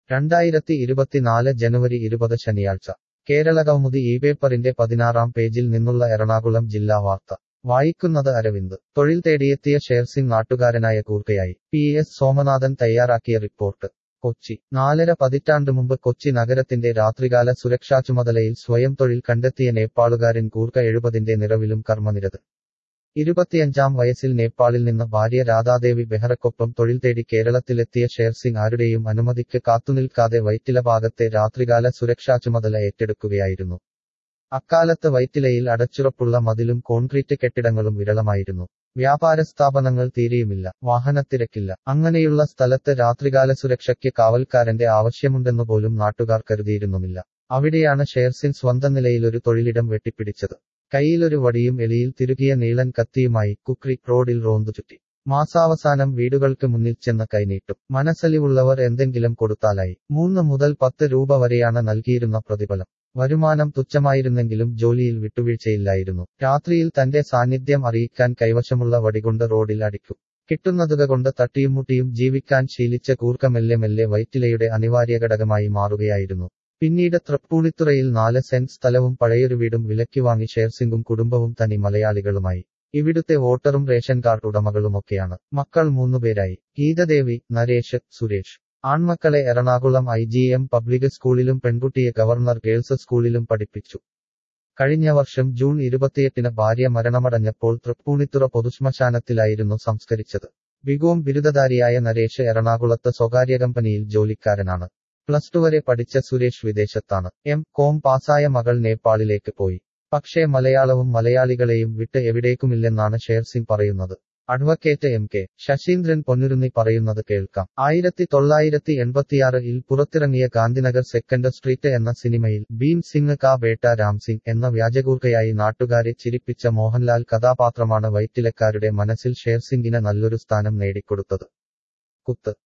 രണ്ടായിരത്തി ഇരുപത്തിനാല് ജനുവരി ഇരുപത് ശനിയാഴ്ച കേരളകൗമുദി ഈ പേപ്പറിന്റെ പതിനാറാം പേജിൽ നിന്നുള്ള എറണാകുളം ജില്ലാ വാർത്ത വായിക്കുന്നത് അരവിന്ദ് തൊഴിൽ തേടിയെത്തിയ ഷേർസിംഗ് നാട്ടുകാരനായ കൂർക്കയായി പി എസ് സോമനാഥൻ തയ്യാറാക്കിയ റിപ്പോർട്ട് കൊച്ചി നാലര പതിറ്റാണ്ടു മുമ്പ് കൊച്ചി നഗരത്തിന്റെ രാത്രികാല സുരക്ഷാ ചുമതലയിൽ സ്വയം തൊഴിൽ കണ്ടെത്തിയ നേപ്പാളുകാരൻ കൂർക്ക എഴുപതിന്റെ നിറവിലും കർമ്മനിരത് ഇരുപത്തിയഞ്ചാം വയസ്സിൽ നേപ്പാളിൽ നിന്ന് ഭാര്യ രാധാദേവി ബെഹ്റക്കൊപ്പം തൊഴിൽ തേടി കേരളത്തിലെത്തിയ ഷേർസിംഗ് ആരുടെയും അനുമതിക്ക് കാത്തുനിൽക്കാതെ വൈറ്റില ഭാഗത്തെ രാത്രികാല സുരക്ഷാ ചുമതല ഏറ്റെടുക്കുകയായിരുന്നു അക്കാലത്ത് വൈറ്റിലയിൽ അടച്ചുറപ്പുള്ള മതിലും കോൺക്രീറ്റ് കെട്ടിടങ്ങളും വിരളമായിരുന്നു വ്യാപാര സ്ഥാപനങ്ങൾ തീരെയുമില്ല വാഹനത്തിരക്കില്ല അങ്ങനെയുള്ള സ്ഥലത്ത് രാത്രികാല സുരക്ഷയ്ക്ക് കാവൽക്കാരന്റെ ആവശ്യമുണ്ടെന്നു പോലും നാട്ടുകാർ കരുതിയിരുന്നുമില്ല അവിടെയാണ് ഷേർസിൻ സ്വന്തം നിലയിൽ ഒരു തൊഴിലിടം വെട്ടിപ്പിടിച്ചത് കയ്യിലൊരു വടിയും എലിയിൽ തിരുകിയ നീളൻ കത്തിയുമായി കുക്രി റോഡിൽ റോന്തു ചുറ്റി മാസാവസാനം വീടുകൾക്ക് മുന്നിൽ ചെന്ന് കൈനീട്ടും മനസ്സലിവുള്ളവർ എന്തെങ്കിലും കൊടുത്താലായി മൂന്ന് മുതൽ പത്ത് രൂപ വരെയാണ് നൽകിയിരുന്ന പ്രതിഫലം വരുമാനം തുച്ഛമായിരുന്നെങ്കിലും ജോലിയിൽ വിട്ടുവീഴ്ചയില്ലായിരുന്നു രാത്രിയിൽ തന്റെ സാന്നിധ്യം അറിയിക്കാൻ കൈവശമുള്ള വടികൊണ്ട് റോഡിൽ അടിക്കും കിട്ടുന്നതുക കൊണ്ട് തട്ടിയും മുട്ടിയും ജീവിക്കാൻ ശീലിച്ച കൂർക്ക മെല്ലെ മെല്ലെ വൈറ്റിലയുടെ അനിവാര്യ ഘടകമായി മാറുകയായിരുന്നു പിന്നീട് തൃപ്പൂണിത്തുറയിൽ നാല് സെന്റ് സ്ഥലവും പഴയൊരു വീടും വിലയ്ക്ക് വാങ്ങി ഷേർസിംഗും കുടുംബവും തനി മലയാളികളുമായി ഇവിടുത്തെ വോട്ടറും റേഷൻ കാർഡ് ഉടമകളുമൊക്കെയാണ് മക്കൾ മൂന്നുപേരായി ഗീതദേവി നരേഷ് സുരേഷ് ആൺമക്കളെ Ernakulam I G M public സ്കൂളിലും പെൺകുട്ടിയെ ഗവർണർ ഗേൾസ് സ്കൂളിലും പഠിപ്പിച്ചു കഴിഞ്ഞ വർഷം ജൂൺ ഇരുപത്തിയെട്ടിന് ഭാര്യ മരണമടഞ്ഞപ്പോൾ തൃപ്പൂണിത്തുറ പൊതുശ്മശാനത്തിലായിരുന്നു സംസ്കരിച്ചത് ബികോം ബിരുദധാരിയായ നരേഷ് എറണാകുളത്ത് സ്വകാര്യ കമ്പനിയിൽ ജോലിക്കാരനാണ് പ്ലസ് ടു വരെ പഠിച്ച സുരേഷ് വിദേശത്താണ് എം കോം പാസായ മകൾ നേപ്പാളിലേക്ക് പോയി പക്ഷേ മലയാളവും മലയാളികളെയും വിട്ട് എവിടേക്കുമില്ലെന്നാണ് ഷേർസിംഗ് പറയുന്നത് advocate M K Sasindran Ponnurunni പറയുന്നത് കേൾക്കാം ആയിരത്തി തൊള്ളായിരത്തി എൺപത്തിയാറിൽ പുറത്തിറങ്ങിയ ഗാന്ധിനഗർ സെക്കൻഡ് സ്ട്രീറ്റ് എന്ന സിനിമയിൽ ഭീം സിംഗ് കാ ബേട്ട രാംസിംഗ് എന്ന വ്യാജകൂർക്കയായി നാട്ടുകാരെ ചിരിപ്പിച്ച മോഹൻലാൽ കഥാപാത്രമാണ് വൈറ്റിലക്കാരുടെ മനസ്സിൽ ഷേർസിംഗിന് നല്ലൊരു സ്ഥാനം നേടിക്കൊടുത്തത് കുത്ത്